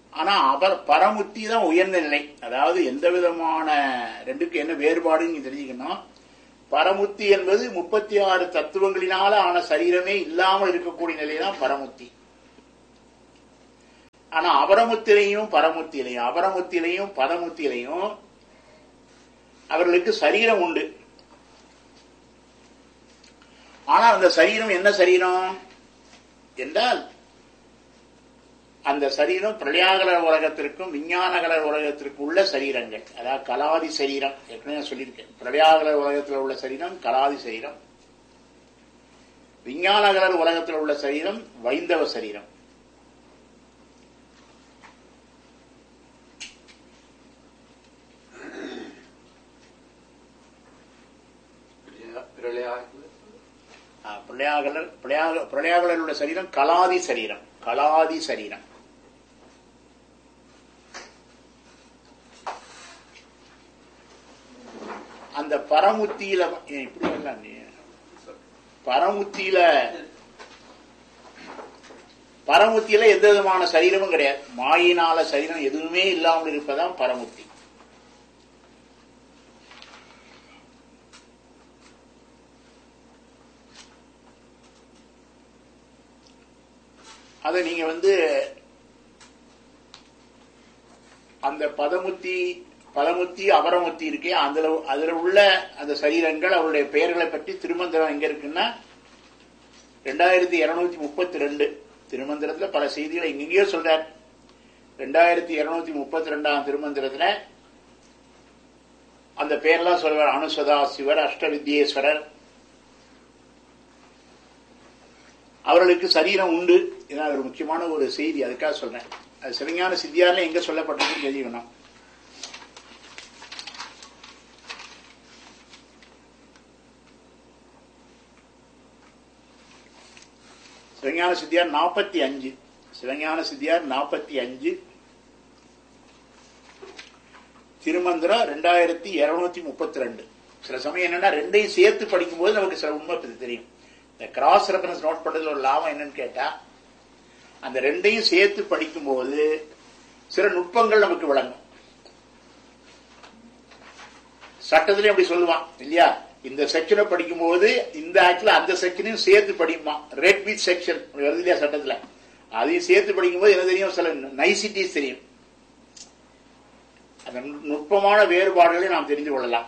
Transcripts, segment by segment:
ஆனா அவர் பரமுத்தி தான் உயர்ந்த நிலை அதாவது எந்த விதமான ரெண்டுக்கு என்ன வேறுபாடுன்னு நீங்க தெரிஞ்சுக்கணும் பரமுத்தி என்பது முப்பத்தி ஆறு தத்துவங்களினால ஆன சரீரமே இல்லாமல் இருக்கக்கூடிய நிலை தான் பரமுத்தி ஆனா அபரமுத்திலையும் பரமுத்திலையும் அபரமுத்திலையும் பரமுத்திலையும் அவர்களுக்கு சரீரம் உண்டு ஆனா அந்த சரீரம் என்ன சரீரம் என்றால் அந்த சரீரம் பிரளயாகலர் உலகத்திற்கும் விஞ்ஞானகலர் உலகத்திற்கும் உள்ள சரீரங்கள் அதாவது கலாதி சரீரம் ஏற்கனவே நான் சொல்லியிருக்கேன் பிரளயாகலர் உலகத்தில் உள்ள சரீரம் கலாதி சரீரம் விஞ்ஞானகலர் உலகத்தில் உள்ள சரீரம் வைந்தவ சரீரம் ஆ, பிரளயாகலர் பிரளயாக பிரளயாகலர் உள்ள சரீரம் கலாதி சரீரம் கலாதி சரீரம் அந்த பரமுத்தியில ஏன் இப்படி எல்லாம் நீ பரமுத்தியில பரமுத்தியில எந்த விதமான சரீரமும் கிடையாது மாயினால சரீரம் எதுவுமே இல்லாமல் இருப்பதான் பரமுத்தி அதை நீங்க வந்து அந்த பதமுத்தி பதமுத்தி அபரமுத்தி இருக்கே அதுல அதுல உள்ள அந்த சரீரங்கள் அவருடைய பெயர்களை பற்றி திருமந்திரம் எங்க இருக்குன்னா ரெண்டாயிரத்தி இருநூத்தி முப்பத்தி ரெண்டு திருமந்திரத்துல பல செய்திகளை எங்கெங்கேயோ சொல்றார் ரெண்டாயிரத்தி இருநூத்தி முப்பத்தி ரெண்டாம் திருமந்திரத்துல அந்த பேர்லாம் சொல்றார் அனுசதா சிவர் அஷ்டவித்யேஸ்வரர் அவர்களுக்கு சரீரம் உண்டு இதான் ஒரு முக்கியமான ஒரு செய்தி அதுக்காக சொல்றேன் அது சிவஞான சித்தியாரில் எங்க சொல்லப்பட்டிருக்குன்னு தெரிஞ்சுக்கணும் சிவஞான சித்தியார் நாற்பத்தி அஞ்சு சிவஞான சித்தியார் நாற்பத்தி அஞ்சு திருமந்திரம் ரெண்டாயிரத்தி இருநூத்தி முப்பத்தி ரெண்டு சில சமயம் என்னன்னா ரெண்டையும் சேர்த்து படிக்கும்போது நமக்கு சில உண்மை பத்தி தெரியும் இந்த கிராஸ் ரெஃபரன்ஸ் நோட் பண்றதுல ஒரு லாபம் என்னன்னு கேட்டா அந்த ரெண்டையும் சேர்த்து படிக்கும்போது சில நுட்பங்கள் நமக்கு விளங்கும் சட்டத்திலையும் அப்படி சொல்லுவான் இல்லையா இந்த செக்ஷனை படிக்கும்போது இந்த ஆக்ட்ல அந்த செக்ஷனையும் சேர்த்து படிக்குமா ரெட் வித் செக்ஷன் வருது இல்லையா சட்டத்துல அதையும் சேர்த்து படிக்கும்போது என்ன தெரியும் சில நைசிட்டிஸ் தெரியும் அந்த நு- நுட்பமான வேறுபாடுகளை நாம் தெரிந்து கொள்ளலாம்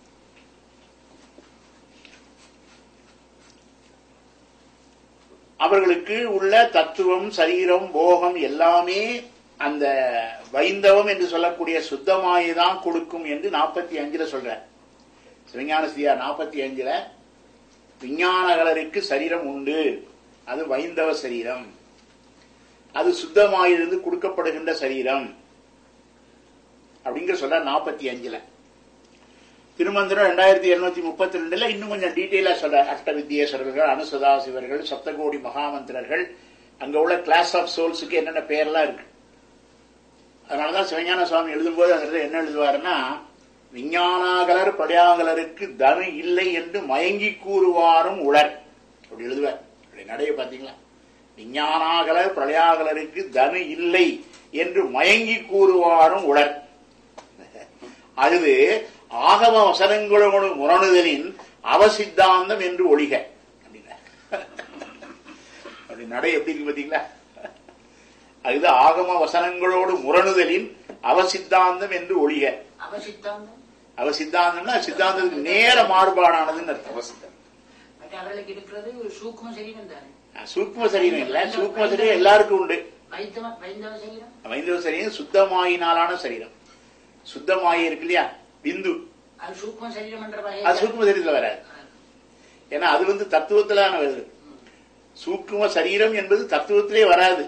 அவர்களுக்கு உள்ள தத்துவம் சரீரம் போகம் எல்லாமே அந்த வைந்தவம் என்று சொல்லக்கூடிய சுத்தமாயை தான் கொடுக்கும் என்று நாற்பத்தி அஞ்சுல சொல்ற சிவஞான சியா நாற்பத்தி அஞ்சுல விஞ்ஞானகலருக்கு சரீரம் உண்டு அது வைந்தவ சரீரம் அது சுத்தமாயிலிருந்து கொடுக்கப்படுகின்ற சரீரம் அப்படிங்கிற சொல்ற நாற்பத்தி அஞ்சுல திருமந்திரம் ரெண்டாயிரத்தி இருநூத்தி முப்பத்தி ரெண்டுல இன்னும் கொஞ்சம் டீட்டெயிலா சொல்ற அஷ்ட வித்யேஸ்வரர்கள் அனுசதாசிவர்கள் சப்தகோடி மகாமந்திரர்கள் அங்க உள்ள கிளாஸ் ஆஃப் சோல்ஸுக்கு என்னென்ன பேர்லாம் இருக்கு அதனாலதான் சிவஞான சுவாமி எழுதும்போது அந்த என்ன எழுதுவாருன்னா விஞ்ஞானாகலர் படையாகலருக்கு தனு இல்லை என்று மயங்கி கூறுவாரும் உளர் அப்படி எழுதுவார் அப்படி நடைய பாத்தீங்களா விஞ்ஞானாகலர் பிரளயாகலருக்கு தனு இல்லை என்று மயங்கி கூறுவாரும் உளர் அது ஆகம வசனங்களோடு முரணுதலின் அவசித்தாந்தம் என்று ஒழிக அப்படின்னா அப்படி நடை எப்படி இருக்கு பாத்தீங்களா அது ஆகம வசனங்களோடு முரணுதலின் அவசித்தாந்தம் என்று ஒழிக அவசித்தாந்தம் அவ சித்தாந்தம்னா சித்தாந்தத்துக்கு நேர மாறுபாடானதுன்னு அர்த்தம் மற்ற அவர்களுக்கு இருக்கிறது சூக்ம சரீரம் தானே சூக்ம சரீரம் இல்ல சூக்ம சரீரம் எல்லாருக்கும் உண்டு வைத்தவ வைந்தவ சரீரம் வைந்தவ சரீரம் சுத்தமாயினாலான சரீரம் சுத்தமாயி இருக்கு இல்லையா பிந்து அது சூக்ம சரீரம் என்ற அது வகை சூக்ம சரீரத்துல வராது ஏன்னா அது வந்து தத்துவத்துல வருது சூக்கும சரீரம் என்பது தத்துவத்திலே வராது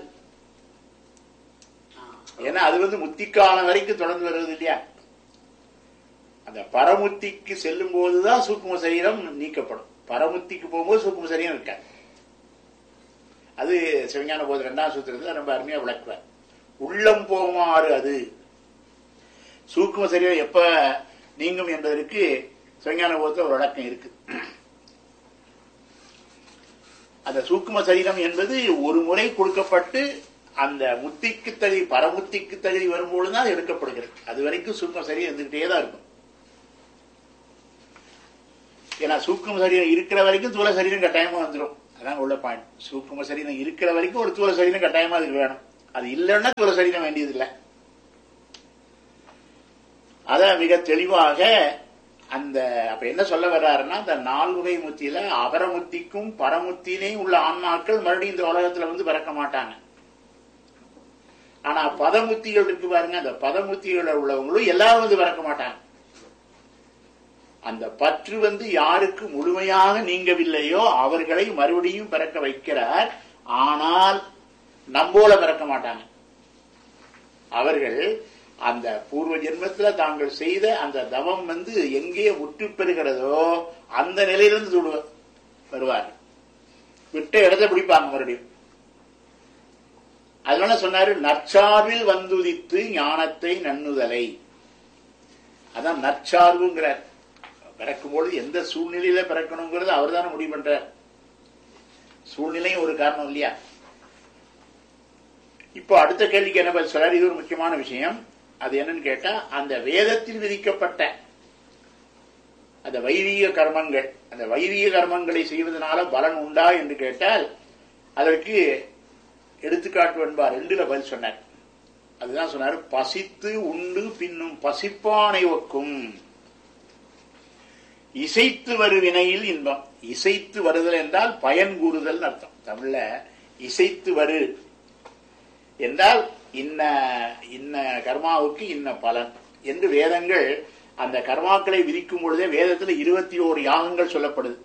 ஏன்னா அது வந்து முத்திக்காலம் வரைக்கும் தொடர்ந்து வருவது இல்லையா அந்த பரமுத்திக்கு செல்லும் போதுதான் சூக்கும சரீரம் நீக்கப்படும் பரமுத்திக்கு போகும்போது சூக்கும சரீரம் இருக்காது அது சிவஞான போது ரெண்டாம் சூத்திரத்துல ரொம்ப அருமையா விளக்குவார் உள்ளம் போமாறு அது சூக்கும சரீரம் எப்ப நீங்கும் என்பதற்கு சிவஞான போதத்துல ஒரு விளக்கம் இருக்கு அந்த சூக்கும சரீரம் என்பது ஒரு முறை கொடுக்கப்பட்டு அந்த முத்திக்கு தகுதி பரமுத்திக்கு தகுதி வரும்பொழுது தான் அது எடுக்கப்படுகிறது அது வரைக்கும் சூக்ம சரீரம் இருந்துகிட்டே தான் இருக்கும் ஏன்னா சூக்ம சரீரம் இருக்கிற வரைக்கும் தூள சரீரம் கட்டாயமா வந்துடும் அதான் உள்ள பாயிண்ட் சூக்ம சரீரம் இருக்கிற வரைக்கும் ஒரு தூள சரீரம் கட்டாயமா அதுக்கு வேணும் அது இல்லைன்னா தூள சரீரம் வேண்டியதில்லை அத மிக தெளிவாக அந்த அப்ப என்ன சொல்ல வர்றாருன்னா அந்த நால்வகை முத்தியில அபரமுத்திக்கும் பரமுத்திலையும் உள்ள ஆன்மாக்கள் மறுபடியும் இந்த உலகத்துல வந்து பிறக்க மாட்டாங்க ஆனா பதமுத்திகள் இருக்கு பாருங்க அந்த பதமுத்திகள் உள்ளவங்களும் எல்லாரும் வந்து பிறக்க மாட்டாங்க அந்த பற்று வந்து யாருக்கு முழுமையாக நீங்கவில்லையோ அவர்களை மறுபடியும் பிறக்க வைக்கிறார் ஆனால் நம்போல பிறக்க மாட்டாங்க அவர்கள் அந்த பூர்வ ஜென்மத்துல தாங்கள் செய்த அந்த தவம் வந்து எங்கே முற்று பெறுகிறதோ அந்த நிலையிலிருந்து தொடு- வருவார் விட்ட இடத்தை பிடிப்பாங்க மறுபடியும் அதனால சொன்னாரு நற்சார்பில் வந்துதித்து ஞானத்தை நன்னுதலை அதான் நற்சார்புங்கிறார் பிறக்கும்போது எந்த சூழ்நிலையில பிறக்கணுங்கிறது அவர் தானே முடிவு பண்றார் சூழ்நிலையும் ஒரு காரணம் இல்லையா இப்போ அடுத்த கேள்விக்கு என்ன பதில் சொல்றாரு இது ஒரு முக்கியமான விஷயம் அது என்னன்னு கேட்டா அந்த வேதத்தில் விதிக்கப்பட்ட அந்த வைதிக கர்மங்கள் அந்த வைதிக கர்மங்களை செய்வதனால பலன் உண்டா என்று கேட்டால் அதற்கு எடுத்துக்காட்டு என்பார் ரெண்டுல பதில் சொன்னார் அதுதான் சொன்னார் பசித்து உண்டு பின்னும் பசிப்பானை ஒக்கும் இசைத்து வரு வினையில் இன்பம் இசைத்து வருதல் என்றால் பயன் கூறுதல் அர்த்தம் தமிழ்ல இசைத்து வரு என்றால் இன்ன இன்ன கர்மாவுக்கு இன்ன பலன் என்று வேதங்கள் அந்த கர்மாக்களை விதிக்கும் பொழுதே வேதத்தில் இருபத்தி ஓரு யாகங்கள் சொல்லப்படுது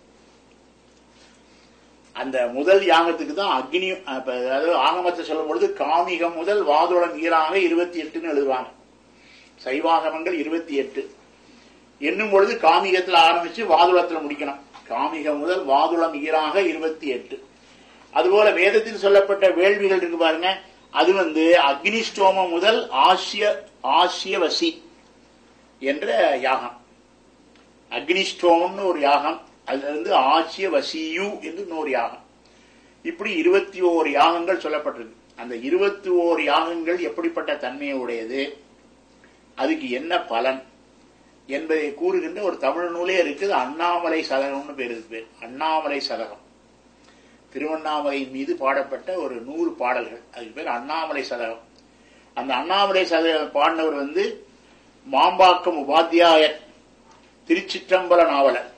அந்த முதல் யாகத்துக்கு தான் அக்னி அப்ப அதாவது ஆகமத்தை சொல்லும் பொழுது காமிகம் முதல் வாதுளம் ஈராக இருபத்தி எட்டுன்னு எழுதுவாங்க சைவாகமங்கள் இருபத்தி எட்டு என்னும் பொழுது காமிகத்தில் ஆரம்பிச்சு வாதுளத்தில் முடிக்கணும் காமிகம் முதல் வாதுளம் ஈராக இருபத்தி எட்டு அதுபோல வேதத்தில் சொல்லப்பட்ட வேள்விகள் இருக்கு பாருங்க அது வந்து அக்னிஸ்டோமம் முதல் ஆசிய ஆசியவசி என்ற யாகம் அக்னிஸ்டோமம்னு ஒரு யாகம் அதுல இருந்து ஆசிய வசியு என்று இன்னொரு யாகம் இப்படி இருபத்தி ஓரு யாகங்கள் சொல்லப்பட்டிருக்கு அந்த இருபத்தி ஓரு யாகங்கள் எப்படிப்பட்ட தன்மையை உடையது அதுக்கு என்ன பலன் என்பதை கூறுகின்ற ஒரு தமிழ் நூலே இருக்குது அண்ணாமலை சதகம்னு பேர் இருக்கு பேர் அண்ணாமலை சதகம் திருவண்ணாமலையின் மீது பாடப்பட்ட ஒரு நூறு பாடல்கள் அதுக்கு பேர் அண்ணாமலை சதகம் அந்த அண்ணாமலை சதகம் பாடினவர் வந்து மாம்பாக்கம் உபாத்தியாயர் திருச்சிற்றம்பல நாவலர்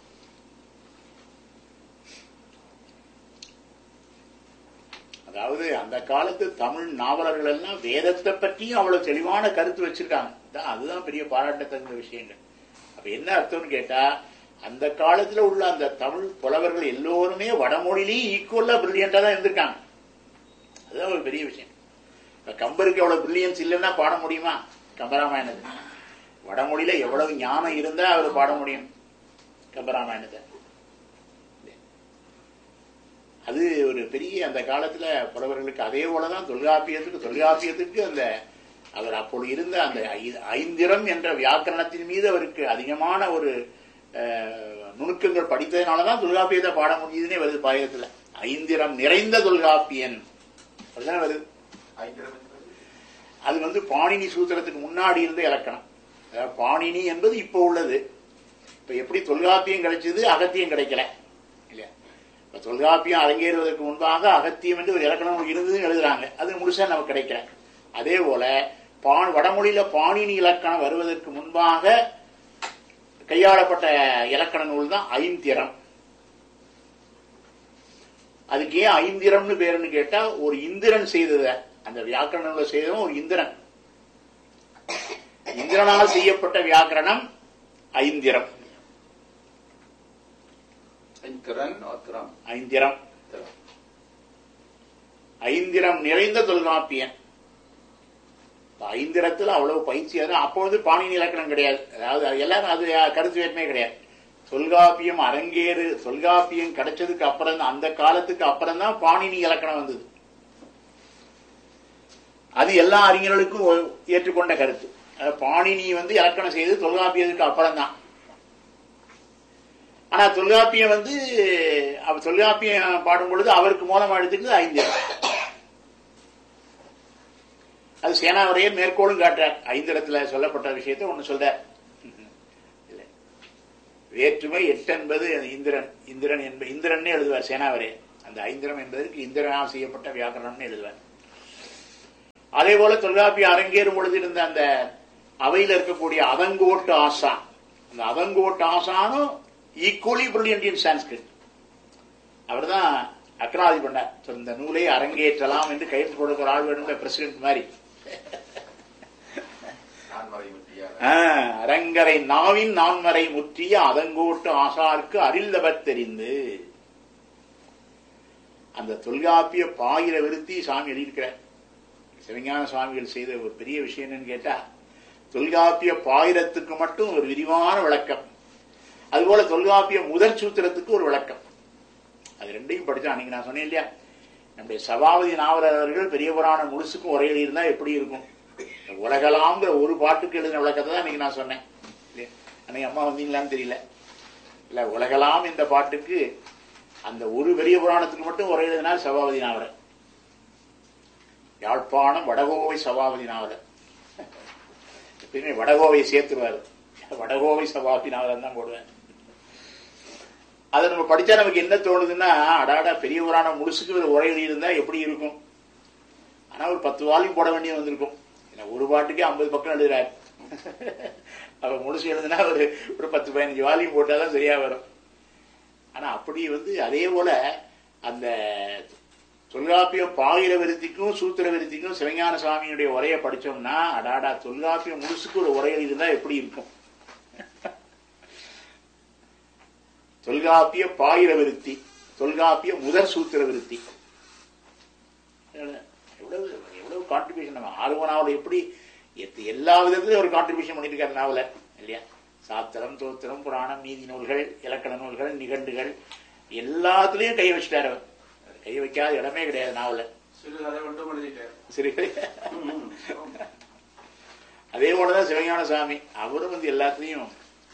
அதாவது அந்த காலத்து தமிழ் நாவலர்கள் எல்லாம் வேதத்தை பற்றியும் அவ்வளவு தெளிவான கருத்து வச்சிருக்காங்க அதான் அதுதான் பெரிய பாராட்டத்தகுந்த விஷயங்கள் அப்ப என்ன அர்த்தம்னு கேட்டா அந்த காலத்துல உள்ள அந்த தமிழ் புலவர்கள் எல்லோருமே வடமொழியிலேயே ஈக்குவலா பிரில்லியண்டா தான் இருந்திருக்காங்க அதுதான் ஒரு பெரிய விஷயம் இப்ப கம்பருக்கு எவ்வளவு பிரில்லியன்ஸ் இல்லைன்னா பாட முடியுமா கம்பராமாயணத்தை வடமொழியில எவ்வளவு ஞானம் இருந்தா அவர் பாட முடியும் கம்பராமாயணத்தை அது ஒரு பெரிய அந்த காலத்துல புலவர்களுக்கு அதே போலதான் தொல்காப்பியத்துக்கு தொல்காப்பியத்துக்கு அந்த அவர் அப்பொழுது இருந்த அந்த ஐ- ஐந்திரம் என்ற வியாக்கரணத்தின் மீது அவருக்கு அதிகமான ஒரு அஹ், நுணுக்கங்கள் படித்ததுனாலதான் தொல்காப்பியத்தை பாட முடியுதுன்னே வருது பாயத்துல ஐந்திரம் நிறைந்த தொல்காப்பியன் அப்படிதானே வருது அது வந்து பாணினி சூத்திரத்துக்கு முன்னாடி இருந்த இலக்கணம் அதாவது பாணினி என்பது இப்போ உள்ளது இப்ப எப்படி தொல்காப்பியம் கிடைச்சது அகத்தியம் கிடைக்கல இல்லையா இப்ப தொல்காப்பியம் அரங்கேறுவதற்கு முன்பாக அகத்தியம் என்று ஒரு இலக்கணம் இருந்ததுன்னு எழுதுறாங்க அது முழுசா நமக்கு கிடைக்கல அதே போல பான் வடமொழியில பாணினி இலக்கணம் வருவதற்கு முன்பாக கையாளப்பட்ட இலக்கண நூல் தான் ஐந்திரம் அதுக்கு ஏன் ஐந்திரம்னு பேருன்னு கேட்டா ஒரு இந்திரன் செய்தத அந்த வியாக்கரண நூலை செய்தவன் ஒரு இந்திரன் இந்திரனால் செய்யப்பட்ட வியாக்கரணம் ஐந்திரம் திறன் திறம் ஐந்திரம் திறம் ஐந்திரம் நிறைந்த தொல்காப்பியன் இப்ப ஐந்திரத்துல அவ்வளவு பயிற்சி அது அப்பொழுது பாணினி இலக்கணம் கிடையாது அதாவது அது எல்லாரும் அது கருத்து வேற்றுமே கிடையாது தொல்காப்பியம் அரங்கேறு தொல்காப்பியம் கிடைச்சதுக்கு அப்புறம் தான் அந்த காலத்துக்கு அப்புறம் தான் பாணினி இலக்கணம் வந்தது அது எல்லா அறிஞர்களுக்கும் ஒ- ஏற்றுக்கொண்ட கருத்து அதாவது பாணினி வந்து இலக்கணம் செய்தது தொல்காப்பியத்துக்கு அப்புறம் தான் ஆனா தொல்காப்பியம் வந்து அவர் தொல்காப்பியம் பாடும் பொழுது அவருக்கு மூலமா எடுத்துக்கிறது ஐந்திரம் அது சேனாவரையே மேற்கோளும் காட்டுறார் ஐந்திடத்துல சொல்லப்பட்ட விஷயத்தை ஒண்ணு சொல்றார் இல்ல. வேற்றுமை எட்டு என்பது இந்திரன் இந்திரன் என்பது இந்திரன் எழுதுவார் சேனாவரே அந்த ஐந்திரம் என்பதற்கு இந்திரனால் செய்யப்பட்ட வியாக்கரணம்னு எழுதுவார் அதே போல தொல்காப்பிய அரங்கேறும் பொழுது இருந்த அந்த அவையில் இருக்கக்கூடிய அதங்கோட்டு ஆசான் அந்த அதங்கோட்டு ஆசானும் ஈக்குவலி பிரில்லியன்ட் இன் சான்ஸ்கிரிட் அவர் தான் அக்ராதி பண்ணார் So, இந்த நூலை அரங்கேற்றலாம் என்று கையெழுத்து கொடுக்கிற ஆள் வேணும் பிரசிடென்ட் மாதிரி நான் மறை முத்தியா ஆ, அரங்கரை நாவின் நான்மறை முற்றிய அதங்கோட்டு ஆசாருக்கு அரில்லபத் தெரிந்து அந்த தொல்காப்பிய பாயிர விருத்தி சாமி எழுதியிருக்கிறார் சிவஞான சுவாமிகள் செய்த ஒரு பெரிய விஷயம் என்னன்னு கேட்டா தொல்காப்பிய பாயிரத்துக்கு மட்டும் ஒரு விரிவான விளக்கம் அதுபோல தொல்காப்பிய முதற் சூத்திரத்துக்கு ஒரு விளக்கம் அது ரெண்டையும் படிச்சா அன்னைக்கு நான் சொன்னேன் இல்லையா நம்முடைய சபாபதி நாவலர் அவர்கள் பெரிய புராணம் முழுசுக்கும் ஒரே எழுதியிருந்தா எப்படி இருக்கும் இந்த உலகலாம்ங்கிற ஒரு பாட்டுக்கு எழுதின விளக்கத்தை தான் அன்னைக்கு நான் சொன்னேன் இல்லையா? அன்னைக்கு அம்மா வந்தீங்களான்னு தெரியல இல்ல உலகலாம் இந்த பாட்டுக்கு அந்த ஒரு பெரிய புராணத்துக்கு மட்டும் ஒரே எழுதினார் சபாபதி நாவலர் யாழ்ப்பாணம் வடகோவை சபாபதி நாவலர் எப்பயுமே வடகோவை சேர்த்துருவாரு வடகோவை சபாபதி நாவலர் தான் போடுவேன் அதை நம்ம படிச்சா நமக்கு என்ன தோணுதுன்னா அடாடா பெரிய புராணம் முழுசுக்கு ஒரு உரை இருந்தா எப்படி இருக்கும் ஆனா ஒரு பத்து வாலியும் போட வேண்டியது வந்திருக்கும் ஏன்னா ஒரு பாட்டுக்கே ஐம்பது பக்கம் எழுதுறாரு அவ முழுசு எழுதுனா ஒரு ஒரு பத்து பதினஞ்சு வாலியும் போட்டாதான் சரியா வரும் ஆனா அப்படி வந்து அதே போல அந்த தொல்காப்பியம் பாகிர விருத்திக்கும் சூத்திர விருத்திக்கும் சிவஞான சுவாமியுடைய உரையை படிச்சோம்னா அடாடா தொல்காப்பியம் முழுசுக்கு ஒரு உரை எழுதியிருந்தா எப்படி இருக்கும் தொல்காப்பிய பாயிர விருத்தி தொல்காப்பிய முதற் சூத்திர விருத்தி எவ்வளவு எவ்வளவு கான்ட்ரிபியூஷன் நம்ம ஆர்வனாவில் எப்படி எத்த- எல்லா விதத்திலும் ஒரு கான்ட்ரிபியூஷன் பண்ணியிருக்காரு நாவல இல்லையா சாத்திரம் தோத்திரம் புராணம் நீதி நூல்கள் இலக்கண நூல்கள் நிகண்டுகள் எல்லாத்துலயும் கை வச்சிட்டாரு அவர் கை வைக்காத இடமே கிடையாது நாவல சிறுகதை மட்டும் எழுதிட்டார் சரி அதே போலதான் சிவஞான சாமி அவரும் வந்து எல்லாத்தையும்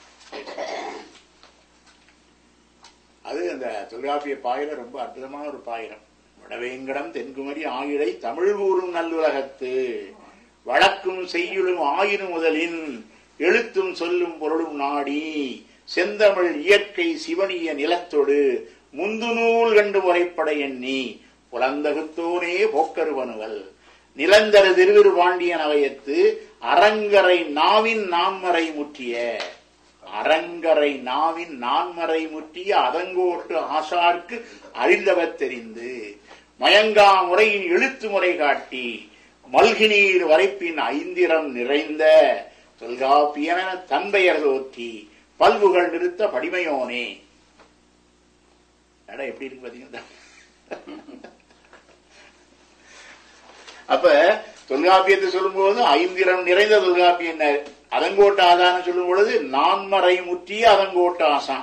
அது அந்த தொல்காப்பிய பாயிரம் ரொம்ப அற்புதமான ஒரு பாயிரம் வடவேங்கடம் தென்குமரி ஆயிழை தமிழ் கூறும் நல்லுலகத்து வழக்கும் செய்யுளும் ஆயிரும் முதலின் எழுத்தும் சொல்லும் பொருளும் நாடி செந்தமிழ் இயற்கை சிவனிய நிலத்தொடு முந்து நூல் கண்டு முறைப்பட எண்ணி புலந்தகுத்தோனே போக்கருவனுவல் நிலந்தர திருவிரு பாண்டியன் அவையத்து அரங்கரை நாவின் நான்மறை முற்றிய அரங்கரை நாவின் நான்மறை முற்றிய அதங்கோட்டு ஆசார்க்கு அறிந்தவர் தெரிந்து மயங்கா முறையின் எழுத்து முறை காட்டி மல்கினீர் வரைப்பின் ஐந்திரம் நிறைந்த தொல்காப்பியன தன்பெயர் தோற்றி பல்புகள் நிறுத்த படிமையோனே அட எப்படி இருக்கு பாத்தீங்களா அப்ப தொல்காப்பியத்தை சொல்லும்போது ஐந்திரம் நிறைந்த தொல்காப்பியம் அதங்கோட்ட ஆசானம் சொல்லும் பொழுது நான்மறை முற்றிய அதங்கோட்ட ஆசான்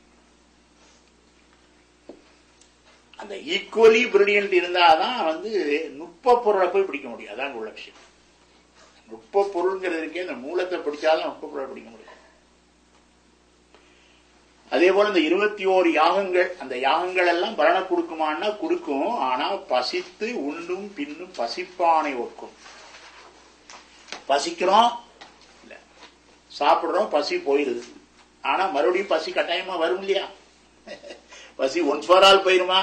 அந்த ஈக்குவலி பிரில்லியன்ட் இருந்தாதான் வந்து நுட்ப பொருளை போய் பிடிக்க முடியும் அதான் உள்ள விஷயம் நுட்ப பொருள்ங்கிறது இருக்கே அந்த மூலத்தை பிடிச்சாதான் நுட்ப பொருளை பிடிக்க முடியும் அதே போல இந்த இருபத்தி ஓரு யாகங்கள் அந்த யாகங்கள் எல்லாம் பலனை கொடுக்குமான்னா கொடுக்கும் ஆனா பசித்து உண்டும் பின்னும் பசிப்பானை ஒக்கும் பசிக்கிறோம் இல்ல சாப்பிடுறோம் பசி போயிருது ஆனா மறுபடியும் பசி கட்டாயமா வரும் இல்லையா பசி ஒன் ஃபார் ஆல் போயிருமா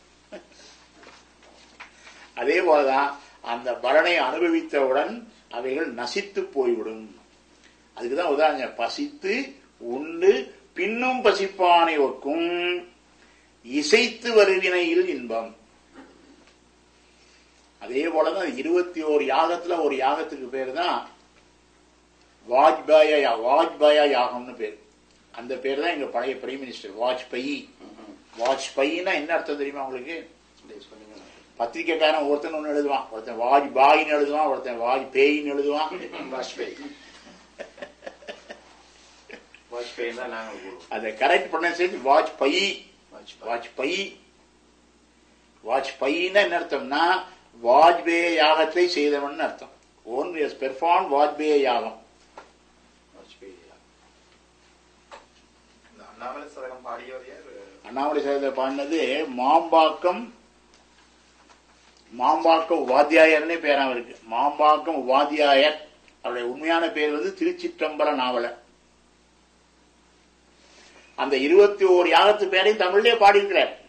அதே போலதான் அந்த பலனை அனுபவித்தவுடன் அவைகள் நசித்து போய்விடும் அதுக்குதான் உதாரணம் பசித்து உண்டு பின்னும் பசிப்பானை ஒக்கும் இசைத்து வருவினையில் இன்பம் அதே போலதான் இருபத்தி ஓரு யாகத்துல ஒரு யாகத்துக்கு பேர் தான் வாஜ்பாய யா- வாஜ்பாயா யாகம்னு பேர் அந்த பேர் தான் எங்க பழைய பிரைம் மினிஸ்டர் வாஜ்பாயி வாஜ்பாயின்னா என்ன அர்த்தம் தெரியுமா உங்களுக்கு பத்திரிக்கைக்காரன் ஒருத்தன் ஒண்ணு எழுதுவான் ஒருத்தன் வாஜ்பாயின்னு எழுதுவான் ஒருத்தன் வாஜ்பேயின்னு எழுதுவான் வாஜ்பேயி வாஜ்பேயி தான் நாங்கள் கூடுவோம் அதை கரெக்ட் ப்ரொனன்சியேஷன் வாஜ்பாயி வாஜ்பாயி வாஜ்பாயி வாஜ்பாயின்னா என்ன அர்த்தம்னா வாஜ்பேய யாகத்தை செய்தவன் அர்த்தம் ஓன் எஸ் பெர்ஃபார்ம் வாஜ்பேய யாகம் வாஜ்பேயி இந்த அண்ணாமலை சதகம் பாடியவர் யார் அண்ணாமலை சாஹிப் பாடினது மாம்பாக்கம் மாம்பாக்கம் உபாத்தியாயர்னே பேர் அவருக்கு மாம்பாக்கம் உபாத்தியாயர் அவருடைய உண்மையான பேர் வந்து திருச்சிற்றம்பல நாவலர் அந்த இருபத்தி ஓரு யாகத்து பேரையும் தமிழ்லயே பாடியிருக்கிறார்